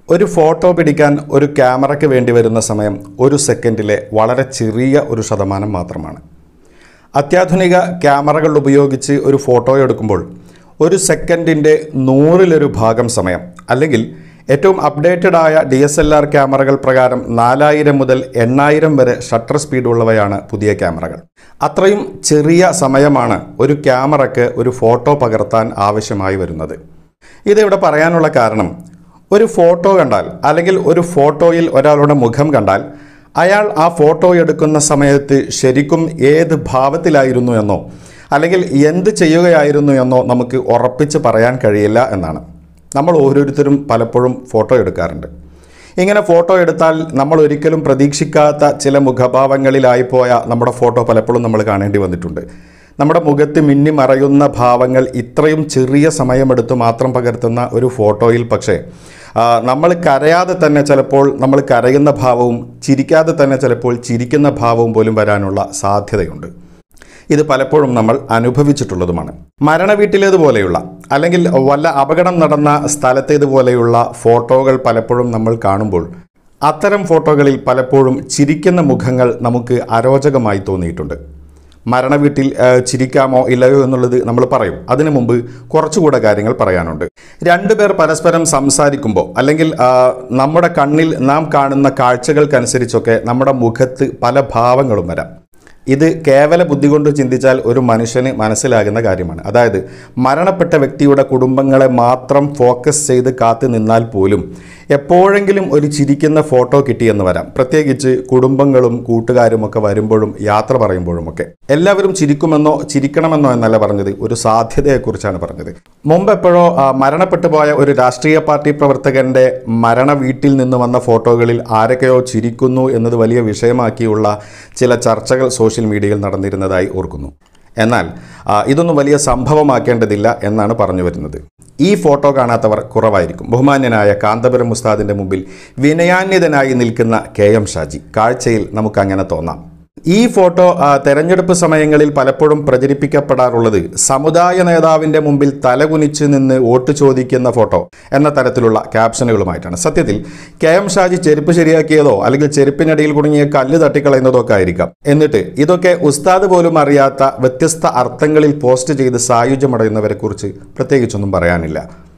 ഒരു ഫോട്ടോ പിടിക്കാൻ ഒരു ക്യാമറയ്ക്ക് വേണ്ടി വരുന്ന സമയം ഒരു സെക്കൻഡിലെ വളരെ ചെറിയ ഒരു ശതമാനം മാത്രമാണ് അത്യാധുനിക ക്യാമറകൾ ഉപയോഗിച്ച് ഒരു ഫോട്ടോ എടുക്കുമ്പോൾ ഒരു സെക്കൻഡിൻ്റെ നൂറിലൊരു ഭാഗം സമയം അല്ലെങ്കിൽ ഏറ്റവും അപ്ഡേറ്റഡ് ആയ ഡി എസ് എൽ ആർ ക്യാമറകൾ പ്രകാരം നാലായിരം മുതൽ എണ്ണായിരം വരെ ഷട്ടർ സ്പീഡുള്ളവയാണ് പുതിയ ക്യാമറകൾ അത്രയും ചെറിയ സമയമാണ് ഒരു ക്യാമറയ്ക്ക് ഒരു ഫോട്ടോ പകർത്താൻ ആവശ്യമായി വരുന്നത് ഇതിവിടെ പറയാനുള്ള കാരണം ഒരു ഫോട്ടോ കണ്ടാൽ അല്ലെങ്കിൽ ഒരു ഫോട്ടോയിൽ ഒരാളുടെ മുഖം കണ്ടാൽ അയാൾ ആ ഫോട്ടോ എടുക്കുന്ന സമയത്ത് ശരിക്കും ഏത് ഭാവത്തിലായിരുന്നു എന്നോ അല്ലെങ്കിൽ എന്ത് ചെയ്യുകയായിരുന്നു എന്നോ നമുക്ക് ഉറപ്പിച്ച് പറയാൻ കഴിയില്ല എന്നാണ് നമ്മൾ ഓരോരുത്തരും പലപ്പോഴും ഫോട്ടോ എടുക്കാറുണ്ട് ഇങ്ങനെ ഫോട്ടോ എടുത്താൽ നമ്മൾ ഒരിക്കലും പ്രതീക്ഷിക്കാത്ത ചില മുഖഭാവങ്ങളിലായി പോയ നമ്മുടെ ഫോട്ടോ പലപ്പോഴും നമ്മൾ കാണേണ്ടി വന്നിട്ടുണ്ട് നമ്മുടെ മുഖത്ത് മിന്നി മറയുന്ന ഭാവങ്ങൾ ഇത്രയും ചെറിയ സമയമെടുത്ത് മാത്രം പകർത്തുന്ന ഒരു ഫോട്ടോയിൽ പക്ഷേ ആ, നമ്മൾ കരയാതെ തന്നെ ചിലപ്പോൾ നമ്മൾ കരയുന്ന ഭാവവും ചിരിക്കാതെ തന്നെ ചിലപ്പോൾ ചിരിക്കുന്ന ഭാവവും പോലും വരാനുള്ള സാധ്യതയുണ്ട് ഇത് പലപ്പോഴും നമ്മൾ അനുഭവിച്ചിട്ടുള്ളതുമാണ് മരണ വീട്ടിലേതുപോലെയുള്ള അല്ലെങ്കിൽ വല്ല അപകടം നടന്ന സ്ഥലത്തേതുപോലെയുള്ള ഫോട്ടോകൾ പലപ്പോഴും നമ്മൾ കാണുമ്പോൾ അത്തരം ഫോട്ടോകളിൽ പലപ്പോഴും ചിരിക്കുന്ന മുഖങ്ങൾ നമുക്ക് അരോചകമായി തോന്നിയിട്ടുണ്ട് മരണ വീട്ടിൽ ആ, ചിരിക്കാമോ ഇല്ലയോ എന്നുള്ളത് നമ്മൾ പറയും അതിനു മുമ്പ് കുറച്ചുകൂടെ കാര്യങ്ങൾ പറയാനുണ്ട് രണ്ടുപേർ പരസ്പരം സംസാരിക്കുമ്പോൾ അല്ലെങ്കിൽ ആ, നമ്മുടെ കണ്ണിൽ നാം കാണുന്ന കാഴ്ചകൾക്കനുസരിച്ചൊക്കെ നമ്മുടെ മുഖത്ത് പല ഭാവങ്ങളും വരാം ഇത് കേവല ബുദ്ധി കൊണ്ട് ചിന്തിച്ചാൽ ഒരു മനുഷ്യന് മനസ്സിലാകുന്ന കാര്യമാണ് അതായത് മരണപ്പെട്ട വ്യക്തിയുടെ കുടുംബങ്ങളെ മാത്രം ഫോക്കസ് ചെയ്ത് കാത്തു നിന്നാൽ പോലും എപ്പോഴെങ്കിലും ഒരു ചിരിക്കുന്ന ഫോട്ടോ കിട്ടിയെന്ന് വരാം പ്രത്യേകിച്ച് കുടുംബങ്ങളും കൂട്ടുകാരും ഒക്കെ വരുമ്പോഴും യാത്ര പറയുമ്പോഴുമൊക്കെ എല്ലാവരും ചിരിക്കുമെന്നോ ചിരിക്കണമെന്നോ എന്നല്ല പറഞ്ഞത് ഒരു സാധ്യതയെക്കുറിച്ചാണ് പറഞ്ഞത് മുമ്പ് എപ്പോഴോ ആ, മരണപ്പെട്ടു പോയ ഒരു രാഷ്ട്രീയ പാർട്ടി പ്രവർത്തകന്റെ മരണ വീട്ടിൽ നിന്ന് വന്ന ഫോട്ടോകളിൽ ആരൊക്കെയോ ചിരിക്കുന്നു എന്നത് വലിയ വിഷയമാക്കിയുള്ള ചില ചർച്ചകൾ സോഷ്യൽ മീഡിയയിൽ നടന്നിരുന്നതായി ഓർക്കുന്നു എന്നാൽ ആ, ഇതൊന്നും വലിയ സംഭവമാക്കേണ്ടതില്ല എന്നാണ് പറഞ്ഞു വരുന്നത് ഈ ഫോട്ടോ കാണാത്തവർ കുറവായിരിക്കും ബഹുമാന്യനായ കാന്തപുരം മുസ്താദിന്റെ മുമ്പിൽ വിനയാന്യതനായി നിൽക്കുന്ന കെ എം ഷാജി കാഴ്ചയിൽ നമുക്കങ്ങനെ തോന്നാം ഈ ഫോട്ടോ ആ, തെരഞ്ഞെടുപ്പ് സമയങ്ങളിൽ പലപ്പോഴും പ്രചരിപ്പിക്കപ്പെടാറുള്ളത് സമുദായ നേതാവിന്റെ മുമ്പിൽ തലകുനിച്ച് നിന്ന് വോട്ട് ചോദിക്കുന്ന ഫോട്ടോ എന്ന തരത്തിലുള്ള ക്യാപ്ഷനുകളുമായിട്ടാണ് സത്യത്തിൽ കെ എം ഷാജി ചെരുപ്പ് ശരിയാക്കിയതോ അല്ലെങ്കിൽ ചെരുപ്പിനടിയിൽ കുടുങ്ങിയ കല്ല് തട്ടിക്കളയുന്നതോ ഒക്കെ ആയിരിക്കാം എന്നിട്ട് ഇതൊക്കെ ഉസ്താദ് പോലും അറിയാത്ത വ്യത്യസ്ത അർത്ഥങ്ങളിൽ പോസ്റ്റ് ചെയ്ത് സായുജ്യമടയുന്നവരെ കുറിച്ച് പ്രത്യേകിച്ചൊന്നും പറയാനില്ല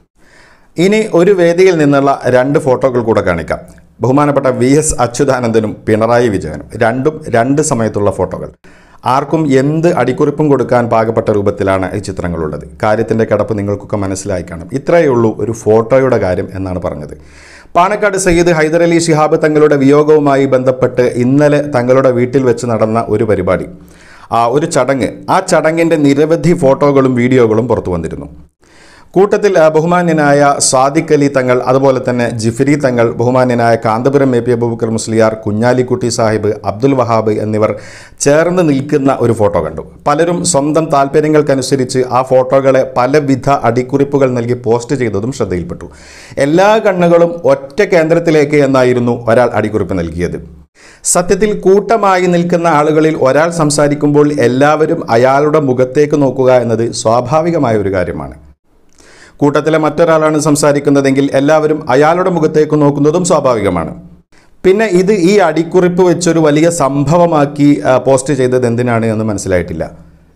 ഇനി ഒരു വേദിയിൽ നിന്നുള്ള രണ്ട് ഫോട്ടോകൾ കൂടെ കാണിക്കാം ബഹുമാനപ്പെട്ട വി എസ് അച്യുതാനന്ദനും പിണറായി വിജയനും രണ്ടും രണ്ട് സമയത്തുള്ള ഫോട്ടോകൾ ആർക്കും എന്ത് അടിക്കുറിപ്പും കൊടുക്കാൻ പാകപ്പെട്ട രൂപത്തിലാണ് ഈ ചിത്രങ്ങളുള്ളത് കാര്യത്തിൻ്റെ കിടപ്പ് നിങ്ങൾക്കൊക്കെ മനസ്സിലായി കാണും ഇത്രയേ ഉള്ളൂ ഒരു ഫോട്ടോയുടെ കാര്യം എന്നാണ് പറഞ്ഞത് പാണക്കാട് സയ്യിദ് ഹൈദരലി ശിഹാബ് തങ്ങളുടെ വിയോഗവുമായി ബന്ധപ്പെട്ട് ഇന്നലെ തങ്ങളുടെ വീട്ടിൽ വെച്ച് നടന്ന ഒരു പരിപാടി ആ ഒരു ചടങ്ങ് ആ ചടങ്ങിൻ്റെ നിരവധി ഫോട്ടോകളും വീഡിയോകളും പുറത്തു വന്നിരുന്നു കൂട്ടത്തിൽ ആ, ബഹുമാന്യനായ സാദിഖ് അലി തങ്ങൾ അതുപോലെ തന്നെ ജിഫിരി തങ്ങൾ ബഹുമാന്യനായ കാന്തപുരം എ പി അബൂബക്കർ മുസ്ലിയാർ കുഞ്ഞാലിക്കുട്ടി സാഹിബ് അബ്ദുൽ വഹാബ് എന്നിവർ ചേർന്ന് നിൽക്കുന്ന ഒരു ഫോട്ടോ കണ്ടു പലരും സ്വന്തം താല്പര്യങ്ങൾക്കനുസരിച്ച് ആ ഫോട്ടോകളെ പലവിധ അടിക്കുറിപ്പുകൾ നൽകി പോസ്റ്റ് ചെയ്തതും ശ്രദ്ധയിൽപ്പെട്ടു എല്ലാ കണ്ണുകളും ഒറ്റ കേന്ദ്രത്തിലേക്ക് എന്നായിരുന്നു ഒരാൾ അടിക്കുറിപ്പ് നൽകിയത് സത്യത്തിൽ കൂട്ടമായി നിൽക്കുന്ന ആളുകളിൽ ഒരാൾ സംസാരിക്കുമ്പോൾ എല്ലാവരും അയാളുടെ മുഖത്തേക്ക് നോക്കുക എന്നത് സ്വാഭാവികമായ ഒരു കാര്യമാണ് കൂട്ടത്തിലെ മറ്റൊരാളാണ് സംസാരിക്കുന്നതെങ്കിൽ എല്ലാവരും അയാളുടെ മുഖത്തേക്ക് നോക്കുന്നതും സ്വാഭാവികമാണ് പിന്നെ ഇത് ഈ അടിക്കുറിപ്പ് വെച്ചൊരു വലിയ സംഭവമാക്കി ആ, പോസ്റ്റ് ചെയ്തത് എന്തിനാണ് എന്ന് മനസ്സിലായിട്ടില്ല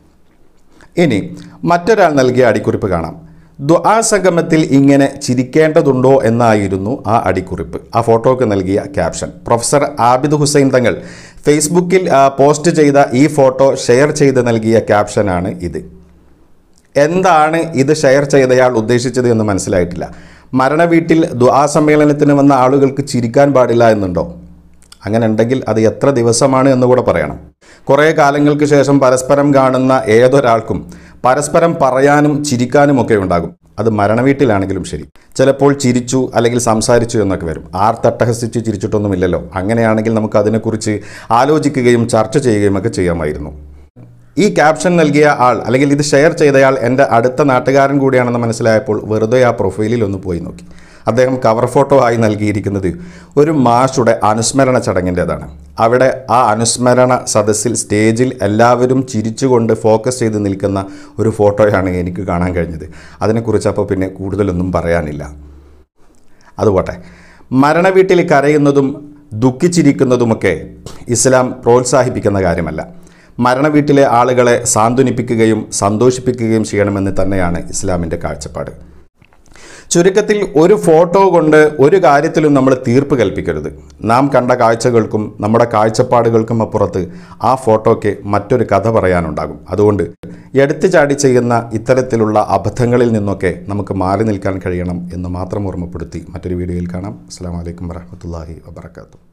ഇനി മറ്റൊരാൾ നൽകിയ അടിക്കുറിപ്പ് കാണാം ദ്വാ സംഗമത്തിൽ ഇങ്ങനെ ചിരിക്കേണ്ടതുണ്ടോ എന്നായിരുന്നു ആ അടിക്കുറിപ്പ് ആ ഫോട്ടോക്ക് നൽകിയ ക്യാപ്ഷൻ പ്രൊഫസർ ആബിദ് ഹുസൈൻ തങ്ങൾ ഫേസ്ബുക്കിൽ ആ, പോസ്റ്റ് ചെയ്ത ഈ ഫോട്ടോ ഷെയർ ചെയ്ത് നൽകിയ ക്യാപ്ഷനാണ് ഇത് എന്താണ് ഇത് ഷെയർ ചെയ്തയാൾ ഉദ്ദേശിച്ചത് എന്ന് മനസ്സിലായിട്ടില്ല മരണ വീട്ടിൽ ദ്വാ സമ്മേളനത്തിന് വന്ന ആളുകൾക്ക് ചിരിക്കാൻ പാടില്ല എന്നുണ്ടോ അങ്ങനെ ഉണ്ടെങ്കിൽ അത് എത്ര ദിവസമാണ് എന്ന് കൂടെ പറയണം കുറേ കാലങ്ങൾക്ക് ശേഷം പരസ്പരം കാണുന്ന ഏതൊരാൾക്കും പരസ്പരം പറയാനും ചിരിക്കാനും ഒക്കെ ഉണ്ടാകും അത് മരണ വീട്ടിലാണെങ്കിലും ശരി ചിലപ്പോൾ ചിരിച്ചു അല്ലെങ്കിൽ സംസാരിച്ചു എന്നൊക്കെ വരും ആർ തട്ടഹസിച്ച് ചിരിച്ചിട്ടൊന്നുമില്ലല്ലോ അങ്ങനെയാണെങ്കിൽ നമുക്ക് അതിനെക്കുറിച്ച് ആലോചിക്കുകയും ചർച്ച ചെയ്യുകയും ഒക്കെ ചെയ്യാമായിരുന്നു ഈ ക്യാപ്ഷൻ നൽകിയ ആൾ അല്ലെങ്കിൽ ഇത് ഷെയർ ചെയ്തയാൾ എൻ്റെ അടുത്ത നാട്ടുകാരൻ കൂടിയാണെന്ന് മനസ്സിലായപ്പോൾ വെറുതെ ആ പ്രൊഫൈലിൽ ഒന്ന് പോയി നോക്കി അദ്ദേഹം കവർ ഫോട്ടോ ആയി നൽകിയിരിക്കുന്നത് ഒരു മാഷുടെ അനുസ്മരണ ചടങ്ങിൻ്റെതാണ് അവിടെ ആ അനുസ്മരണ സദസ്സിൽ സ്റ്റേജിൽ എല്ലാവരും ചിരിച്ചുകൊണ്ട് ഫോക്കസ് ചെയ്ത് നിൽക്കുന്ന ഒരു ഫോട്ടോയാണ് എനിക്ക് കാണാൻ കഴിഞ്ഞത് അതിനെക്കുറിച്ച് അപ്പോൾ പിന്നെ കൂടുതലൊന്നും പറയാനില്ല അതുപോട്ടെ മരണവീട്ടിൽ കരയുന്നതും ദുഃഖിച്ചിരിക്കുന്നതുമൊക്കെ ഇസ്ലാം പ്രോത്സാഹിപ്പിക്കുന്ന കാര്യമല്ല മരണവീട്ടിലെ ആളുകളെ സാന്ത്വനിപ്പിക്കുകയും സന്തോഷിപ്പിക്കുകയും ചെയ്യണമെന്ന് തന്നെയാണ് ഇസ്ലാമിൻ്റെ കാഴ്ചപ്പാട് ചുരുക്കത്തിൽ ഒരു ഫോട്ടോ കൊണ്ട് ഒരു കാര്യത്തിലും നമ്മൾ തീർപ്പ് കൽപ്പിക്കരുത് നാം കണ്ട കാഴ്ചകൾക്കും നമ്മുടെ കാഴ്ചപ്പാടുകൾക്കും അപ്പുറത്ത് ആ ഫോട്ടോയ്ക്ക് മറ്റൊരു കഥ പറയാനുണ്ടാകും അതുകൊണ്ട് എടുത്തു ചാടി ചെയ്യുന്ന ഇത്തരത്തിലുള്ള അബദ്ധങ്ങളിൽ നിന്നൊക്കെ നമുക്ക് മാറി നിൽക്കാൻ കഴിയണം എന്ന് മാത്രം ഓർമ്മപ്പെടുത്തി മറ്റൊരു വീഡിയോയിൽ കാണാം അസ്സാം വലൈക്കും വരഹമത്തല്ലാഹി വാബർക്കാത്തു